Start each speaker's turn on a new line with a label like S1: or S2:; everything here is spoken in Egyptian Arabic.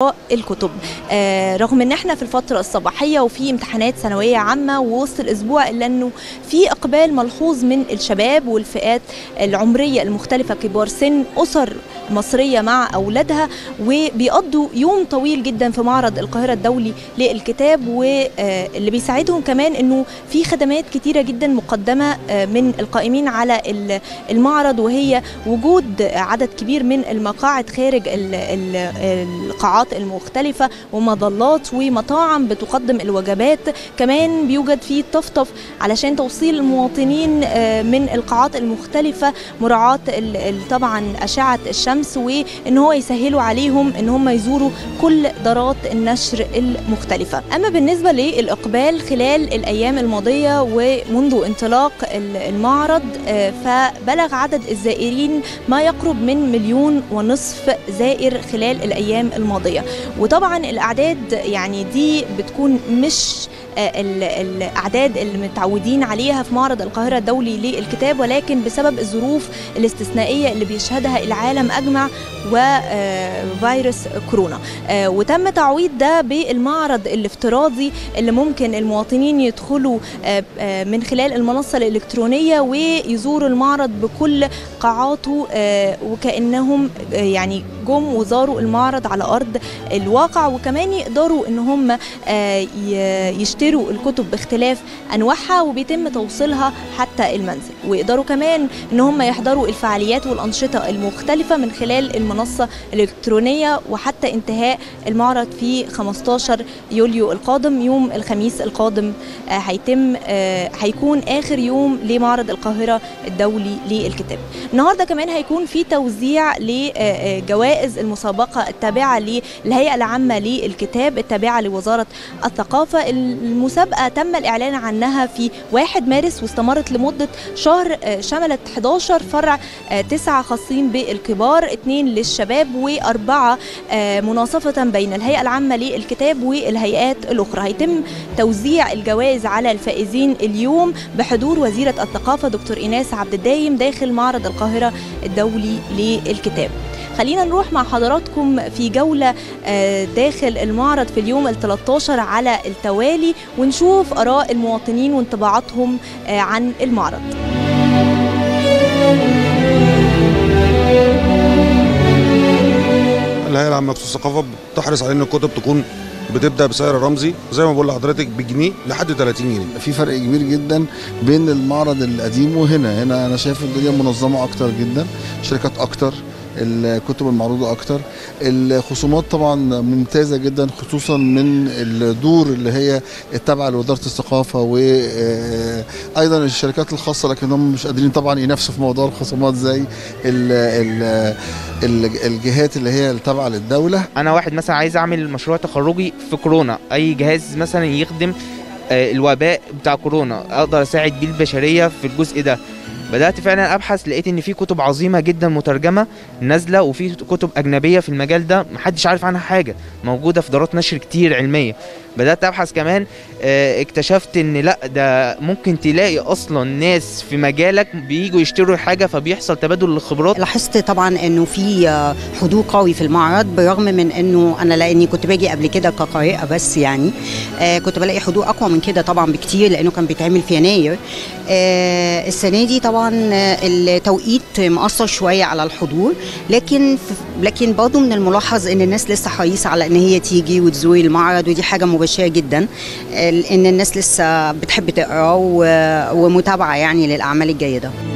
S1: الكتب آه رغم ان احنا في الفتره الصباحيه وفي امتحانات ثانويه عامه ووسط الاسبوع الا انه في اقبال ملحوظ من الشباب والفئات العمريه المختلفه كبار سن اسر مصريه مع اولادها وبيقضوا يوم طويل جدا في معرض القاهره الدولي للكتاب واللي بيساعدهم كمان انه في خدمات كتيره جدا مقدمه من القائمين على المعرض وهي وجود عدد كبير من المقاعد خارج القاعات المختلفه ومظلات ومطاعم بتقدم الوجبات كمان بيوجد في طفطف علشان توصيل المواطنين من القاعات المختلفه مراعاه طبعا اشعه الشمس وان هو يسهلوا عليهم ان هم يزوروا كل دارات النشر المختلفه اما بالنسبه للاقبال خلال الايام الماضيه ومنذ انطلاق المعرض فبلغ عدد الزائرين ما يقرب من مليون ونصف زائر خلال الايام الماضيه وطبعا الاعداد يعني دي بتكون مش الاعداد اللي متعودين عليها في معرض القاهره الدولي للكتاب ولكن بسبب الظروف الاستثنائيه اللي بيشهدها العالم اجمع وفيروس كورونا وتم تعويض ده بالمعرض الافتراضي اللي ممكن المواطنين يدخلوا من خلال المنصه الالكترونيه ويزوروا المعرض بكل قاعاته وكانهم يعني جم وزاروا المعرض على ارض الواقع وكمان يقدروا ان هم يشتروا الكتب باختلاف انواعها وبيتم توصيلها حتى المنزل ويقدروا كمان ان هم يحضروا الفعاليات والانشطه المختلفه من خلال المنصه الالكترونيه وحتى انتهاء المعرض في 15 يوليو القادم يوم الخميس القادم هيتم هيكون اخر يوم لمعرض القاهره الدولي للكتاب النهارده كمان هيكون في توزيع لجوائز المسابقه التابعه للهيئه العامه للكتاب التابعه لوزاره الثقافه المسابقه تم الاعلان عنها في 1 مارس واستمرت لمده شهر شملت 11 فرع تسعه خاصين بالكبار اثنين للشباب واربعه مناصفه بين الهيئه العامه للكتاب والهيئات الاخرى هيتم توزيع الجوائز على الفائزين اليوم بحضور وزيره الثقافه دكتور ايناس عبد الدايم داخل معرض القاهره الدولي للكتاب خلينا نروح مع حضراتكم في جولة داخل المعرض في اليوم ال 13 على التوالي ونشوف آراء المواطنين وانطباعاتهم عن المعرض
S2: الهيئة العامة للثقافة بتحرص على ان الكتب تكون بتبدا بسعر رمزي زي ما بقول لحضرتك بجنيه لحد 30 جنيه
S3: في فرق كبير جدا بين المعرض القديم وهنا هنا انا شايف الدنيا منظمه اكتر جدا شركات اكتر الكتب المعروضه اكتر الخصومات طبعا ممتازه جدا خصوصا من الدور اللي هي التابعه لوزاره الثقافه وايضا الشركات الخاصه لكنهم مش قادرين طبعا ينافسوا في موضوع الخصومات زي ال ال الجهات اللي هي التابعه للدوله
S4: انا واحد مثلا عايز اعمل مشروع تخرجي في كورونا اي جهاز مثلا يخدم الوباء بتاع كورونا اقدر اساعد بيه البشريه في الجزء ده بدات فعلا ابحث لقيت ان في كتب عظيمه جدا مترجمه نازله وفي كتب اجنبيه في المجال ده محدش عارف عنها حاجه موجوده في دارات نشر كتير علميه بدات ابحث كمان اكتشفت ان لا ده ممكن تلاقي اصلا ناس في مجالك بييجوا يشتروا حاجه فبيحصل تبادل للخبرات
S5: لاحظت طبعا انه في حضور قوي في المعرض بالرغم من انه انا لاني كنت باجي قبل كده كقارئه بس يعني كنت بلاقي حضور اقوى من كده طبعا بكتير لانه كان بيتعمل في يناير السنه دي طبعا التوقيت مأثر شويه على الحضور لكن لكن برضه من الملاحظ ان الناس لسه حريصه على ان هي تيجي وتزور المعرض ودي حاجه مبشره جدا ان الناس لسه بتحب تقرا ومتابعه يعني للاعمال الجيده